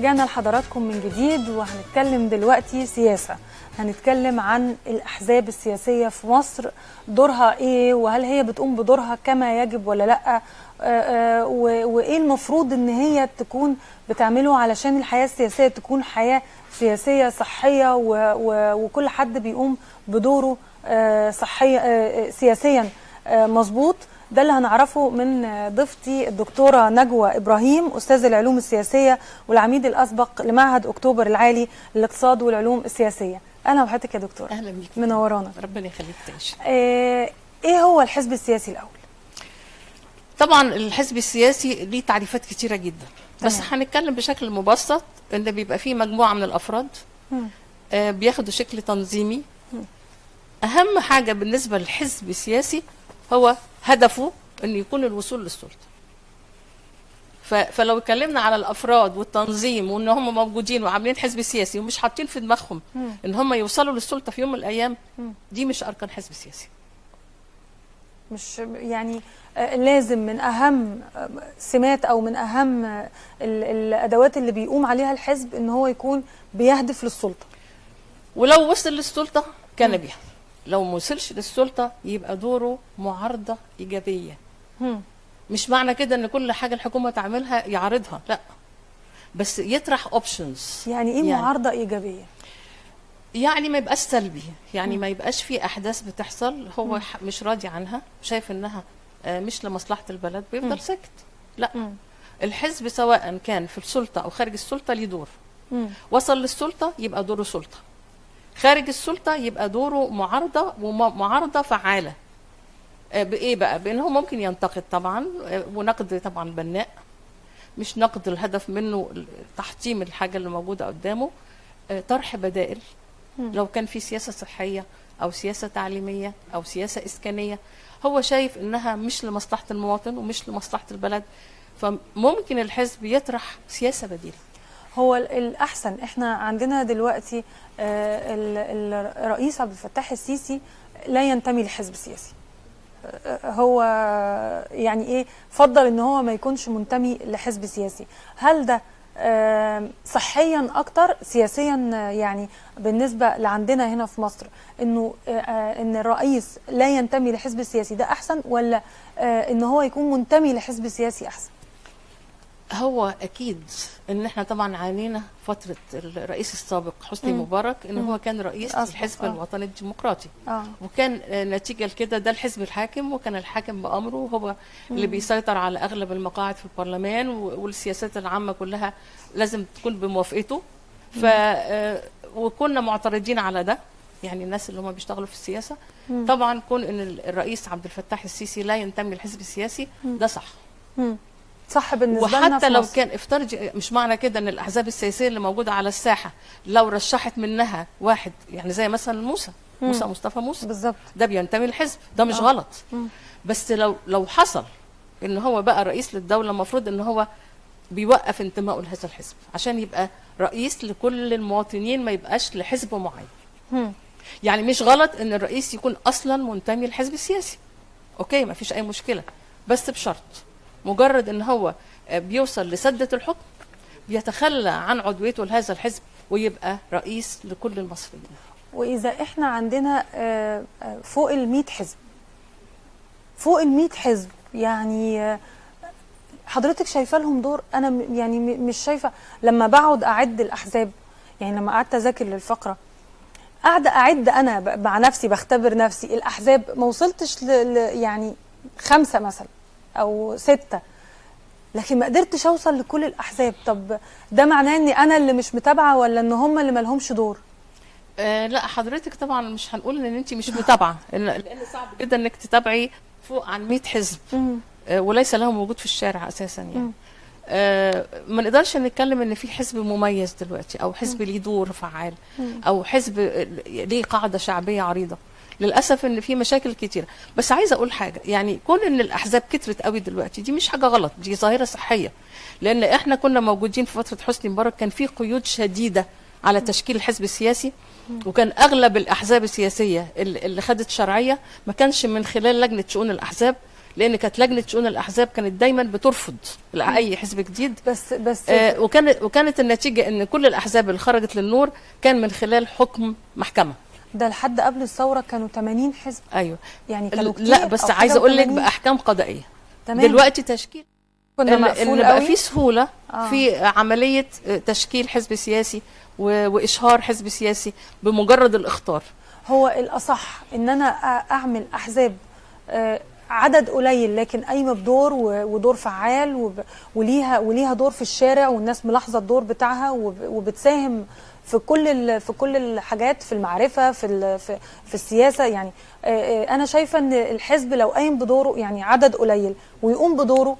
ورجعنا لحضراتكم من جديد وهنتكلم دلوقتي سياسة هنتكلم عن الأحزاب السياسية في مصر دورها إيه وهل هي بتقوم بدورها كما يجب ولا لأ آه، آه، و- وإيه المفروض إن هي تكون بتعمله علشان الحياة السياسية تكون حياة سياسية صحية و- و- وكل حد بيقوم بدوره آه، صحيا آه، سياسيا آه، مظبوط ده اللي هنعرفه من آه، ضيفتي الدكتوره نجوى ابراهيم استاذ العلوم السياسيه والعميد الاسبق لمعهد اكتوبر العالي للاقتصاد والعلوم السياسيه اهلا بحضرتك يا دكتوره اهلا بيك منورانا ربنا يخليك تعيش آه، ايه هو الحزب السياسي الاول طبعا الحزب السياسي ليه تعريفات كتيره جدا بس تمام. هنتكلم بشكل مبسط ان بيبقى فيه مجموعه من الافراد مم. آه، بياخدوا شكل تنظيمي اهم حاجه بالنسبه للحزب السياسي هو هدفه ان يكون الوصول للسلطه ف- فلو اتكلمنا على الافراد والتنظيم وان هم موجودين وعاملين حزب سياسي ومش حاطين في دماغهم مم. ان هم يوصلوا للسلطه في يوم من الايام مم. دي مش اركان حزب سياسي مش يعني آه، لازم من اهم آه، سمات او من اهم آه، ال- الادوات اللي بيقوم عليها الحزب ان هو يكون بيهدف للسلطه ولو وصل للسلطة كان بها لو ما وصلش للسلطة يبقى دوره معارضة إيجابية مم. مش معنى كده إن كل حاجة الحكومة تعملها يعارضها لا بس يطرح اوبشنز يعني ايه يعني- معارضه ايجابيه يعني ما يبقاش سلبي يعني ما يبقاش في أحداث بتحصل هو ح- مش راضي عنها شايف إنها آه، مش لمصلحة البلد مم. بيفضل ساكت لا مم. الحزب سواء كان في السلطة أو خارج السلطة ليه دور مم. وصل للسلطة يبقى دوره سلطة خارج السلطة يبقى دوره معارضة ومعارضة فعالة آه، بإيه بقى؟ بأن هو ممكن ينتقد طبعا آه، ونقد طبعا بناء مش نقد الهدف منه تحطيم الحاجة اللي موجودة قدامه آه، طرح بدائل مم. لو كان في سياسة صحية أو سياسة تعليمية أو سياسة إسكانية هو شايف إنها مش لمصلحة المواطن ومش لمصلحة البلد فممكن الحزب يطرح سياسة بديلة هو ال- الأحسن إحنا عندنا دلوقتي آه، ال- الرئيس عبد الفتاح السيسي لا ينتمي لحزب سياسي آه، هو يعني إيه فضل إن هو ما يكونش منتمي لحزب سياسي هل ده آه، صحيا أكتر سياسيا آه، يعني بالنسبة لعندنا هنا في مصر إنه آه، آه، إن الرئيس لا ينتمي لحزب سياسي ده أحسن ولا آه، إن هو يكون منتمي لحزب سياسي أحسن هو اكيد ان احنا طبعا عانينا فتره الرئيس السابق حسني مم. مبارك ان مم. هو كان رئيس الأسبق، الحزب آه. الوطني الديمقراطي آه. وكان آه، نتيجه لكده ده الحزب الحاكم وكان الحاكم بامره هو اللي بيسيطر على اغلب المقاعد في البرلمان و- والسياسات العامه كلها لازم تكون بموافقته ف آه، وكنا معترضين على ده يعني الناس اللي هم بيشتغلوا في السياسه مم. طبعا كون ان الرئيس عبد الفتاح السيسي لا ينتمي للحزب السياسي ده صح مم. صح بالنسبة لنا وحتى في لو مصر. كان افترض مش معنى كده ان الاحزاب السياسيه اللي موجوده على الساحه لو رشحت منها واحد يعني زي مثلا موسى مم. موسى مصطفى موسى بالظبط ده بينتمي للحزب ده مش آه. غلط مم. بس لو لو حصل ان هو بقى رئيس للدوله المفروض ان هو بيوقف انتمائه لهذا الحزب عشان يبقى رئيس لكل المواطنين ما يبقاش لحزب معين مم. يعني مش غلط ان الرئيس يكون اصلا منتمي للحزب السياسي اوكي ما فيش اي مشكله بس بشرط مجرد ان هو آه، بيوصل لسده الحكم بيتخلى عن عضويته لهذا الحزب ويبقى رئيس لكل المصريين واذا احنا عندنا آه، آه، فوق ال 100 حزب فوق ال 100 حزب يعني آه، حضرتك شايفه لهم دور انا م- يعني م- مش شايفه لما بقعد اعد الاحزاب يعني لما قعدت اذاكر للفقره قاعده اعد انا ب- مع نفسي بختبر نفسي الاحزاب ما وصلتش ل ل- يعني خمسه مثلا او سته لكن ما قدرتش اوصل لكل الاحزاب طب ده معناه اني انا اللي مش متابعه ولا ان هم اللي مالهمش دور آه لا حضرتك طبعا مش هنقول ان انت مش متابعه إن- لان صعب جدا انك تتابعي فوق عن 100 حزب آه، وليس لهم وجود في الشارع اساسا يعني مم. آه، ما نقدرش نتكلم ان في حزب مميز دلوقتي او حزب ليه دور فعال او حزب آه، ليه قاعده شعبيه عريضه للاسف ان في مشاكل كتيره بس عايزه اقول حاجه يعني كون ان الاحزاب كترت قوي دلوقتي دي مش حاجه غلط دي ظاهره صحيه لان احنا كنا موجودين في فتره حسني مبارك كان في قيود شديده على تشكيل الحزب السياسي وكان اغلب الاحزاب السياسيه اللي اللي خدت شرعيه ما كانش من خلال لجنه شؤون الاحزاب لان كانت لجنه شؤون الاحزاب كانت دايما بترفض اي حزب جديد بس بس آه، وكانت وكانت النتيجه ان كل الاحزاب اللي خرجت للنور كان من خلال حكم محكمه ده لحد قبل الثوره كانوا 80 حزب ايوه يعني كانوا كتير لا بس أو حاجة عايزه اقول لك و80. باحكام قضائيه تمام دلوقتي تشكيل كنا ان مقفول إن بقى قوي في سهوله آه. في عمليه تشكيل حزب سياسي و- واشهار حزب سياسي بمجرد الاخطار هو الاصح ان انا أ- اعمل احزاب آه، عدد قليل لكن قايمه بدور و- ودور فعال وب- وليها وليها دور في الشارع والناس ملاحظه الدور بتاعها وب- وبتساهم في كل ال- في كل الحاجات في المعرفه في ال- في, في السياسه يعني آه، آه، انا شايفه ان الحزب لو قايم بدوره يعني عدد قليل ويقوم بدوره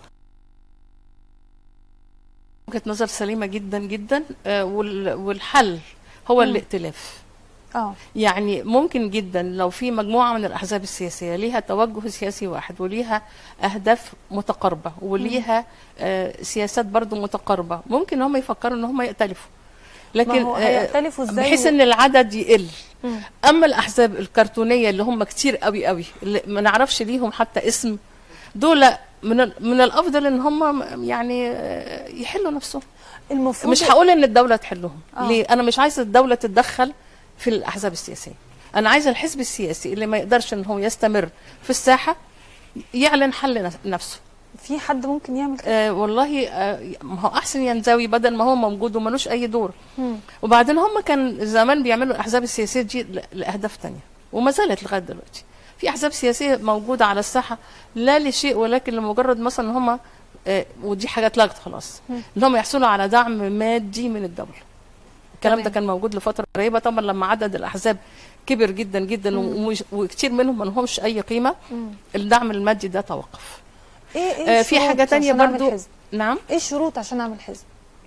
وجهه نظر سليمه جدا جدا آه، وال- والحل هو مم. الائتلاف اه يعني ممكن جدا لو في مجموعه من الاحزاب السياسيه ليها توجه سياسي واحد وليها اهداف متقاربه وليها آه سياسات برضو متقاربه ممكن هم يفكروا ان هم يأتلفوا لكن ما هو آه، هيختلفوا ازاي بحيث ان العدد يقل مم. اما الاحزاب الكرتونيه اللي هم كتير قوي قوي اللي ما نعرفش ليهم حتى اسم دول من ال- من الافضل ان هم يعني آه، يحلوا نفسهم المفروض مش هقول ان الدوله تحلهم آه. ليه انا مش عايزه الدوله تتدخل في الاحزاب السياسيه انا عايزه الحزب السياسي اللي ما يقدرش ان هو يستمر في الساحه يعلن حل نف- نفسه في حد ممكن يعمل كده آه والله آه ما هو احسن ينزوي بدل ما هو موجود وملوش اي دور مم. وبعدين هم كان زمان بيعملوا الاحزاب السياسيه دي ل- لاهداف تانية وما زالت لغايه دلوقتي في احزاب سياسيه موجوده على الساحه لا لشيء ولكن لمجرد مثلا ان هم آه ودي حاجه اتلغت خلاص مم. ان هم يحصلوا على دعم مادي من الدوله الكلام ده تمام. كان موجود لفتره قريبه طبعا لما عدد الاحزاب كبر جدا جدا مم. ومش- وكتير منهم ما لهمش اي قيمه مم. الدعم المادي ده توقف ايه ايه آه، في الشروط حاجة تانية عشان أعمل برضو. حزب؟ نعم ايه الشروط عشان اعمل حزب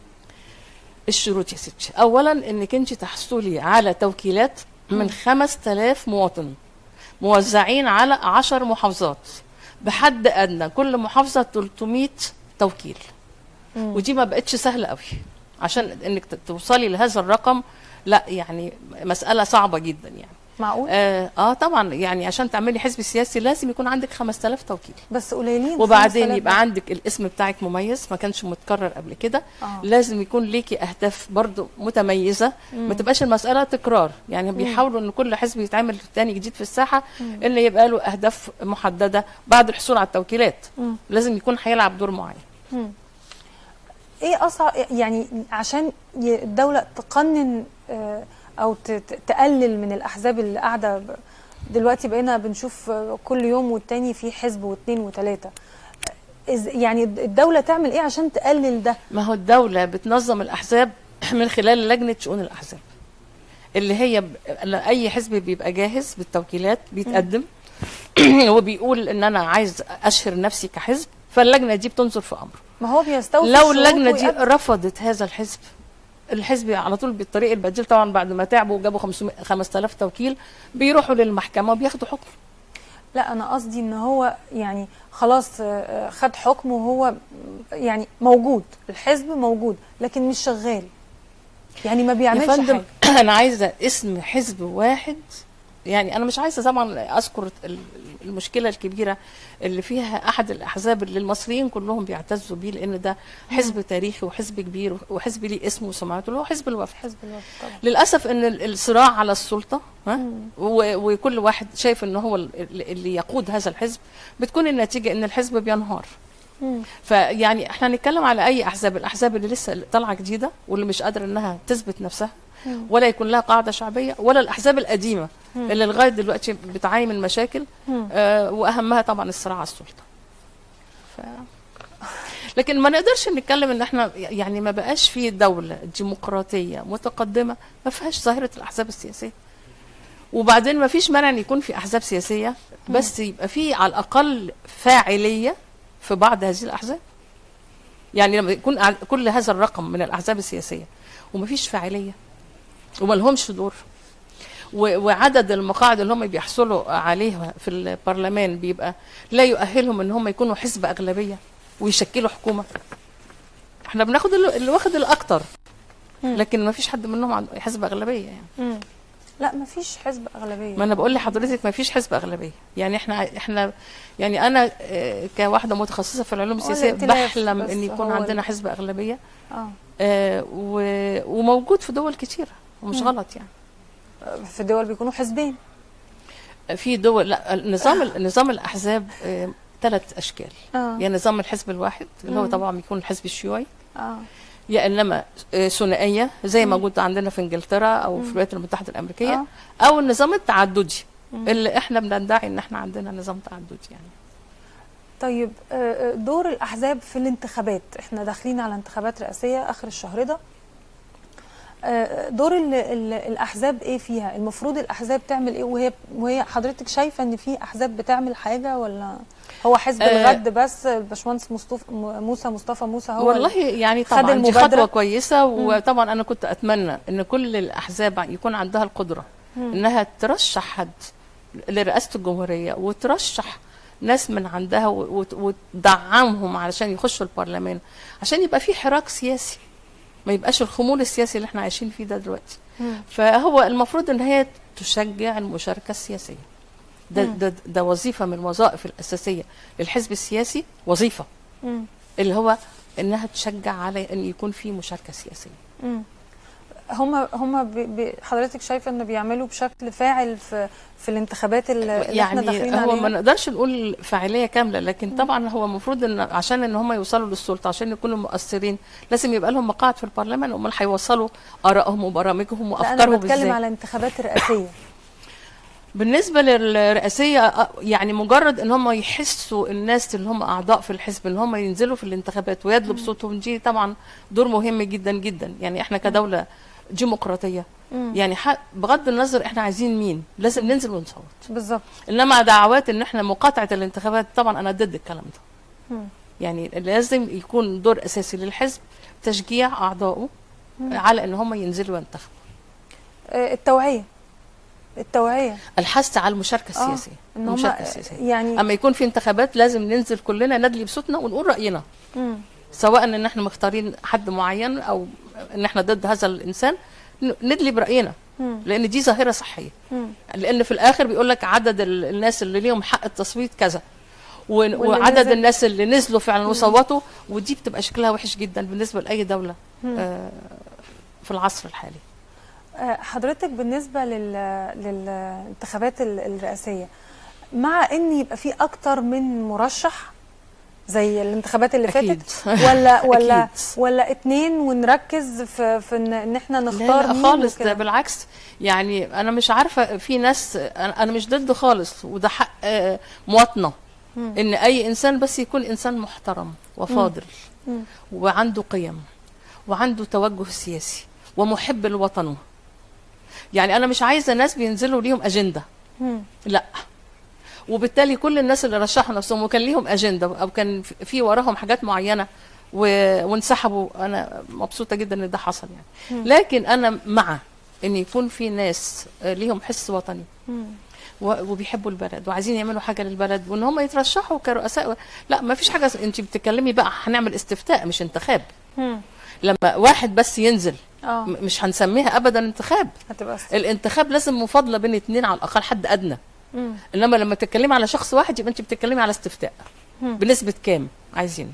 الشروط يا ستي اولا انك انت تحصلي على توكيلات من 5000 مواطن موزعين على 10 محافظات بحد ادنى كل محافظه 300 توكيل مم. ودي ما بقتش سهله قوي عشان انك ت- توصلي لهذا الرقم لا يعني مساله صعبه جدا يعني معقول اه, آه طبعا يعني عشان تعملي حزب سياسي لازم يكون عندك 5000 توكيل بس قليلين وبعدين 5000 يبقى ده. عندك الاسم بتاعك مميز ما كانش متكرر قبل كده آه. لازم يكون ليكي اهداف برضو متميزه ما تبقاش المساله تكرار يعني بيحاولوا ان كل حزب يتعمل تاني جديد في الساحه ان يبقى له اهداف محدده بعد الحصول على التوكيلات مم. لازم يكون هيلعب دور معين مم. ايه اصعب يعني عشان ي- الدوله تقنن آه، او ت- ت- تقلل من الاحزاب اللي قاعده ب- دلوقتي بقينا بنشوف آه، كل يوم والتاني في حزب واثنين وثلاثه إز- يعني الدوله تعمل ايه عشان تقلل ده ما هو الدوله بتنظم الاحزاب من خلال لجنه شؤون الاحزاب اللي هي ب... اي حزب بيبقى جاهز بالتوكيلات بيتقدم وبيقول ان انا عايز اشهر نفسي كحزب فاللجنه دي بتنظر في امره ما هو بيستوفي لو الشروط اللجنه دي ويقدم. رفضت هذا الحزب الحزب على طول بالطريق البديل طبعا بعد ما تعبوا وجابوا 500 5000 توكيل بيروحوا للمحكمه وبياخدوا حكم لا انا قصدي ان هو يعني خلاص آه، آه، خد حكم وهو يعني موجود الحزب موجود لكن مش شغال يعني ما يا بيعملش فندم حاجه انا عايزه اسم حزب واحد يعني انا مش عايزه طبعا اذكر ال- المشكله الكبيره اللي فيها احد الاحزاب اللي المصريين كلهم بيعتزوا بيه لان ده حزب تاريخي وحزب كبير وحزب ليه اسمه وسمعته اللي هو حزب الوفد حزب الوفد طبعا للاسف ان ال- الصراع على السلطه ها مم. و- وكل واحد شايف ان هو ال- اللي يقود هذا الحزب بتكون النتيجه ان الحزب بينهار مم. فيعني احنا هنتكلم على اي احزاب الاحزاب اللي لسه طالعه جديده واللي مش قادره انها تثبت نفسها مم. ولا يكون لها قاعده شعبيه ولا الاحزاب القديمه مم. اللي لغايه دلوقتي بتعاني من مشاكل مم. آه واهمها طبعا الصراع على السلطه ف... لكن ما نقدرش نتكلم ان احنا يعني ما بقاش في دوله ديمقراطيه متقدمه ما فيهاش ظاهره الاحزاب السياسيه وبعدين ما فيش مانع ان يكون في احزاب سياسيه بس يبقى في على الاقل فاعليه في بعض هذه الاحزاب يعني لما يكون ع- كل هذا الرقم من الاحزاب السياسيه وما فيش فاعليه وما لهمش دور و- وعدد المقاعد اللي هم بيحصلوا عليها في البرلمان بيبقى لا يؤهلهم ان هم يكونوا حزب اغلبيه ويشكلوا حكومه احنا بناخد اللي اللي واخد الاكتر مم. لكن ما فيش حد منهم عنده حزب اغلبيه يعني مم. لا ما فيش حزب اغلبيه ما انا بقول لحضرتك ما فيش حزب اغلبيه يعني احنا احنا يعني انا آه، كواحده متخصصه في العلوم هو السياسيه الائتلاف بحلم بس ان يكون هو عندنا ال- حزب اغلبيه اه آه، و- وموجود في دول كتيره ومش مم. غلط يعني في دول بيكونوا حزبين في دول لا نظام نظام الاحزاب ثلاث اشكال اه يا نظام الحزب الواحد اللي هو مم. طبعا بيكون الحزب الشيوعي اه يا انما آه، ثنائيه زي مم. موجود عندنا في انجلترا او في مم. الولايات المتحده الامريكيه آه. او النظام التعددي مم. اللي احنا بندعي ان احنا عندنا نظام تعددي يعني طيب آه، آه، دور الاحزاب في الانتخابات احنا داخلين على انتخابات رئاسيه اخر الشهر ده آه، دور ال ال الاحزاب ايه فيها المفروض الاحزاب تعمل ايه وهي وهي حضرتك شايفه ان في احزاب بتعمل حاجه ولا هو حزب آه، الغد بس الباشمهندس مصطفى موسى مصطفى موسى هو والله يعني خد طبعا دي المبادرة. خطوه كويسه وطبعا انا كنت اتمنى ان كل الاحزاب يكون عندها القدره مم. انها ترشح حد لرئاسه الجمهوريه وترشح ناس من عندها و- وت- وتدعمهم علشان يخشوا البرلمان عشان يبقى في حراك سياسي ما يبقاش الخمول السياسي اللي احنا عايشين فيه ده دلوقتي مم. فهو المفروض ان هي تشجع المشاركه السياسيه ده, مم. ده, ده وظيفه من الوظائف الاساسيه للحزب السياسي وظيفه مم. اللي هو انها تشجع على ان يكون في مشاركه سياسيه مم. هم هم ب- ب- حضرتك شايفه ان بيعملوا بشكل فاعل في في الانتخابات اللي, اللي احنا داخلين يعني هو عليها ما نقدرش نقول فاعليه كامله لكن طبعا هو المفروض ان عشان ان هم يوصلوا للسلطه عشان يكونوا مؤثرين لازم يبقى لهم مقاعد في البرلمان امال هيوصلوا ارائهم وبرامجهم لا انا وافكارهم بتكلم ازاي على انتخابات رئاسيه بالنسبه للرئاسيه أ- يعني مجرد ان هم يحسوا الناس اللي هم اعضاء في الحزب ان هم ينزلوا في الانتخابات ويدلوا بصوتهم دي طبعا دور مهم جدا جدا يعني احنا كدوله ديمقراطيه مم. يعني ح- بغض النظر احنا عايزين مين لازم ننزل ونصوت بالظبط انما دعوات ان احنا مقاطعه الانتخابات طبعا انا ضد الكلام ده مم. يعني لازم يكون دور اساسي للحزب تشجيع اعضائه على ان هم ينزلوا وينتخبوا آه، التوعيه التوعيه الحث على المشاركه آه، السياسيه ان هم المشاركه السياسيه يعني اما يكون في انتخابات لازم ننزل كلنا ندلي بصوتنا ونقول راينا مم. سواء ان احنا مختارين حد معين او ان احنا ضد هذا الانسان ن- ندلي براينا مم. لان دي ظاهره صحيه مم. لان في الاخر بيقول لك عدد ال- الناس اللي ليهم حق التصويت كذا و- واللي وعدد نزل- الناس اللي نزلوا فعلا وصوتوا ودي بتبقى شكلها وحش جدا بالنسبه لاي دوله مم. آه، في العصر الحالي آه، حضرتك بالنسبه لل... للانتخابات ال- الرئاسيه مع ان يبقى في اكتر من مرشح زي الانتخابات اللي أكيد. فاتت ولا ولا أكيد. ولا اتنين ونركز في, في ان إن احنا نختار لا مين لا خالص وكده؟ ده بالعكس يعني انا مش عارفه في ناس انا أنا مش ضد خالص وده حق آه، مواطنه مم. ان اي انسان بس يكون انسان محترم وفاضل مم. وعنده قيم وعنده توجه سياسي ومحب لوطنه يعني انا مش عايزه ناس بينزلوا ليهم اجنده مم. لا وبالتالي كل الناس اللي رشحوا نفسهم وكان ليهم اجنده او كان في- في وراهم حاجات معينه و- وانسحبوا انا مبسوطه جدا ان ده حصل يعني لكن انا مع ان يكون في ناس آه، ليهم حس وطني مم. و- وبيحبوا البلد وعايزين يعملوا حاجه للبلد وان هم يترشحوا كرؤساء لا ما فيش حاجه انت بتتكلمي بقى هنعمل استفتاء مش انتخاب مم. لما واحد بس ينزل اه م- مش هنسميها ابدا انتخاب هتبقى س- الانتخاب لازم مفاضله بين اتنين على الاقل حد ادنى مم. انما لما تتكلمي على شخص واحد يبقى انت بتتكلمي على استفتاء مم. بنسبه كام عايزين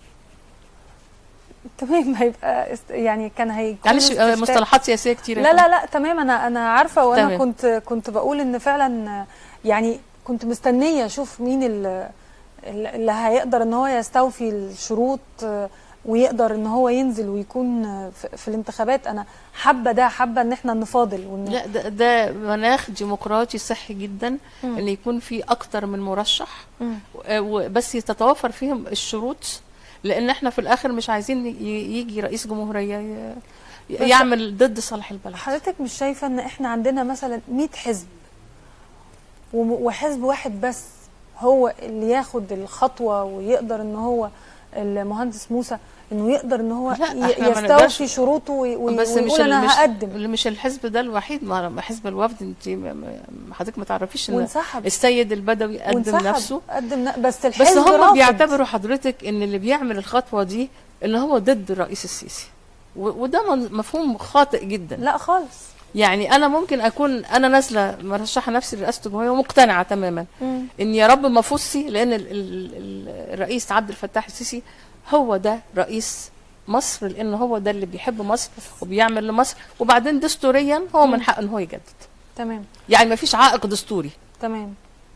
تمام هيبقى است... يعني كان هيكون معلش آه، استفتاء- مصطلحات سياسيه كتير لا لا لا تمام انا انا عارفه وانا تمام. كنت كنت بقول ان فعلا يعني كنت مستنيه اشوف مين ال- اللي هيقدر ان هو يستوفي الشروط آه، ويقدر ان هو ينزل ويكون آه، في في الانتخابات انا حابه ده حابه ان احنا نفاضل وان لا ده, ده مناخ ديمقراطي صحي جدا مم. ان يكون في اكتر من مرشح مم. آه، وبس تتوفر فيهم الشروط لان احنا في الاخر مش عايزين ي- يجي رئيس جمهوريه ي- بس- يعمل ضد صالح البلد حضرتك مش شايفه ان احنا عندنا مثلا 100 حزب وم- وحزب واحد بس هو اللي ياخد الخطوه ويقدر ان هو المهندس موسى انه يقدر ان هو لا، ي- إحنا ما نقدرش- يستوفي شروطه وي- وي- بس مش ويقول ال- انا مش هقدم مش الحزب ده الوحيد ما حزب الوفد انت م- م- حضرتك ما تعرفيش ان وانسحب السيد البدوي قدم وانسحب نفسه قدم ن- بس الحزب بس هم رافض. بيعتبروا حضرتك ان اللي بيعمل الخطوه دي ان هو ضد الرئيس السيسي و- وده من- مفهوم خاطئ جدا لا خالص يعني انا ممكن اكون انا نازله مرشحه نفسي لرئاسه الجمهوريه ومقتنعه تماما مم. ان يا رب ما فزتي لان ال- ال- ال- الرئيس عبد الفتاح السيسي هو ده رئيس مصر لان هو ده اللي بيحب مصر وبيعمل لمصر وبعدين دستوريا هو من حقه ان هو يجدد تمام يعني ما فيش عائق دستوري تمام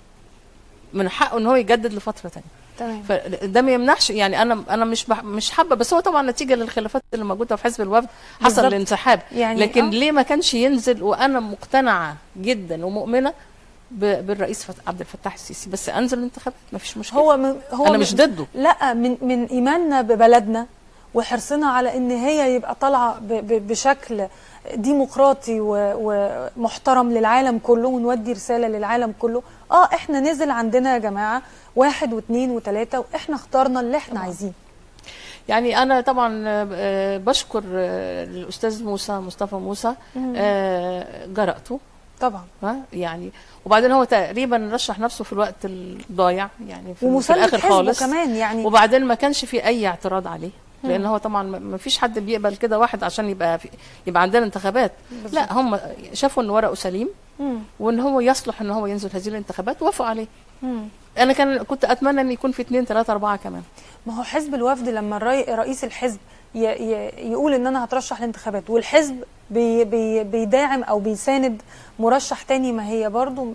من حقه ان هو يجدد لفتره تانية تمام فده ما يمنعش يعني انا انا مش بح مش حابه بس هو طبعا نتيجه للخلافات اللي موجوده في حزب الوفد حصل بالظبط. الانسحاب يعني لكن آه. ليه ما كانش ينزل وانا مقتنعه جدا ومؤمنه ب- بالرئيس فت- عبد الفتاح السيسي بس انزل الانتخابات ما فيش مشكله هو من هو انا من- مش ضده لا من من ايماننا ببلدنا وحرصنا على ان هي يبقى طالعه ب- ب- بشكل ديمقراطي و- ومحترم للعالم كله ونودي رساله للعالم كله اه احنا نزل عندنا يا جماعه واحد واثنين وثلاثه واحنا اخترنا اللي احنا عايزينه يعني انا طبعا آه، بشكر آه، الاستاذ موسى مصطفى موسى آه، جرأته طبعا ها يعني وبعدين هو تقريبا رشح نفسه في الوقت الضايع يعني في, في ومساندة الاخر حزبه خالص كمان يعني وبعدين ما كانش في اي اعتراض عليه لان هو طبعا ما- ما فيش حد بيقبل كده واحد عشان يبقى في يبقى عندنا انتخابات لا هم شافوا ان ورقه سليم مم. وان هو يصلح ان هو ينزل هذه الانتخابات وافقوا عليه مم. انا كان كنت اتمنى ان يكون في اثنين ثلاثه اربعه كمان ما هو حزب الوفد لما الري... رئيس الحزب ي... ي... يقول ان انا هترشح الانتخابات والحزب بي... بي... بيداعم او بيساند مرشح تاني ما هي برضو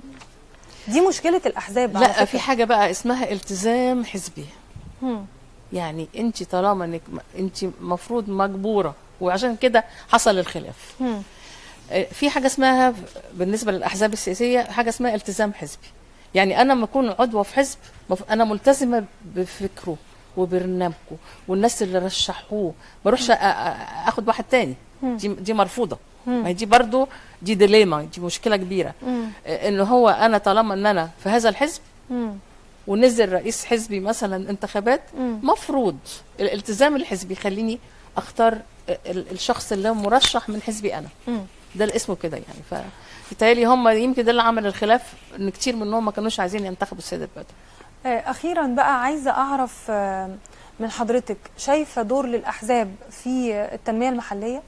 دي مشكله الاحزاب على لا فكرة. في حاجه بقى اسمها التزام حزبي مم. يعني انت طالما انك انت مفروض مجبوره وعشان كده حصل الخلاف مم. آه، في حاجه اسمها بالنسبه للاحزاب السياسيه حاجه اسمها التزام حزبي يعني انا لما اكون عضوه في حزب مف- انا ملتزمه بفكره وبرنامجه والناس اللي رشحوه ما اروحش أ- أ- اخد واحد تاني دي دي مرفوضه ما هي دي برضو دي ديليما دي مشكله كبيره مم. آه، ان هو انا طالما ان انا في هذا الحزب مم. ونزل رئيس حزبي مثلا انتخابات مم. مفروض الالتزام الحزبي يخليني اختار ال- الشخص اللي هو مرشح من حزبي انا مم. ده اللي اسمه كده يعني فبالتالي هم يمكن ده اللي عمل الخلاف ان كتير منهم ما كانوش عايزين ينتخبوا السيد البدوي آه، اخيرا بقى عايزه اعرف آه، من حضرتك شايفه دور للاحزاب في آه، التنميه المحليه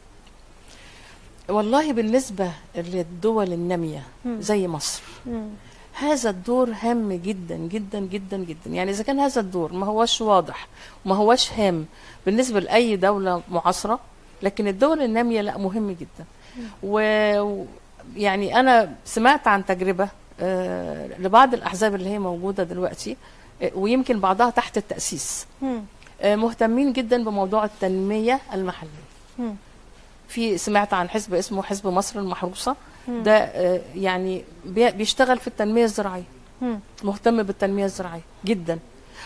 والله بالنسبه للدول الناميه مم. زي مصر مم. هذا الدور هام جدا جدا جدا جدا يعني اذا كان هذا الدور ما هوش واضح وما هوش هام بالنسبه لاي دوله معاصره لكن الدول الناميه لا مهم جدا و و- يعني انا سمعت عن تجربه آه، لبعض الاحزاب اللي هي موجوده دلوقتي آه، ويمكن بعضها تحت التاسيس مم. آه، مهتمين جدا بموضوع التنميه المحليه مم. في سمعت عن حزب اسمه حزب مصر المحروسه مم. ده آه، يعني بي- بيشتغل في التنميه الزراعيه مم. مهتم بالتنميه الزراعيه جدا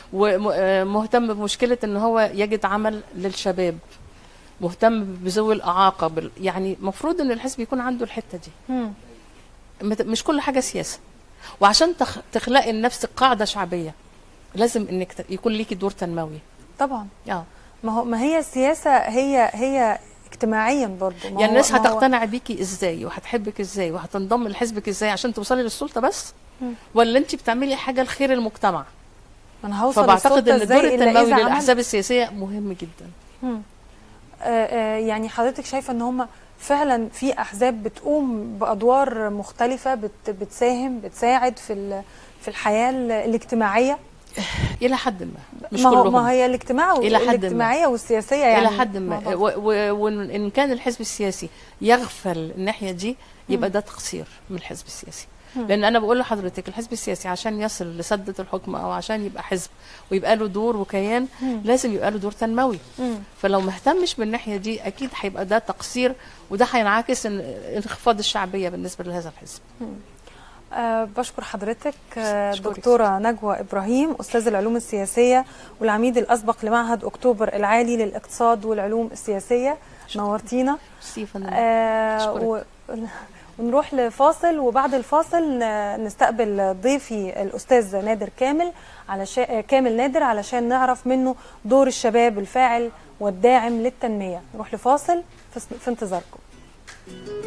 ومهتم بمشكله ان هو يجد عمل للشباب مهتم بذوي الاعاقه بال- يعني المفروض ان الحزب يكون عنده الحته دي مم. مت- مش كل حاجه سياسه وعشان تخ- تخلقي لنفسك قاعده شعبيه لازم انك ت- يكون ليكي دور تنموي طبعا اه ما هو ما هي السياسه هي هي اجتماعيا برضو ما يعني هو- الناس ما هو- هتقتنع بيكي ازاي وهتحبك ازاي وهتنضم لحزبك ازاي عشان توصلي للسلطه بس مم. ولا انت بتعملي حاجه لخير المجتمع ما انا هوصل فبعتقد للسلطة ان الدور إزاي إلا التنموي إذا عملت- للاحزاب السياسيه مهم جدا مم. آه، آه، يعني حضرتك شايفه ان هم فعلا في احزاب بتقوم بادوار مختلفه بت بتساهم بتساعد في ال- في الحياه ال- الاجتماعيه الى حد ما مش ما هو كلهم ما هي الاجتماع إلى حد ما. الاجتماعيه والسياسيه يعني الى حد مع ما بعض. و- و- وان كان الحزب السياسي يغفل الناحيه دي يبقى ده تقصير من الحزب السياسي لان انا بقول لحضرتك الحزب السياسي عشان يصل لسده الحكم او عشان يبقى حزب ويبقى له دور وكيان لازم يبقى له دور تنموي مم. فلو ما اهتمش بالناحيه دي اكيد هيبقى ده تقصير وده هينعكس ان انخفاض الشعبيه بالنسبه لهذا الحزب أه بشكر حضرتك أه أشكرك. دكتورة نجوى إبراهيم أستاذ العلوم السياسية والعميد الأسبق لمعهد أكتوبر العالي للاقتصاد والعلوم السياسية نورتينا ميرسي يا فندم. أه أشكرك. و... ونروح لفاصل وبعد الفاصل ن- نستقبل ضيفي الأستاذ نادر كامل علشان كامل نادر علشان نعرف منه دور الشباب الفاعل والداعم للتنمية نروح لفاصل في, في انتظاركم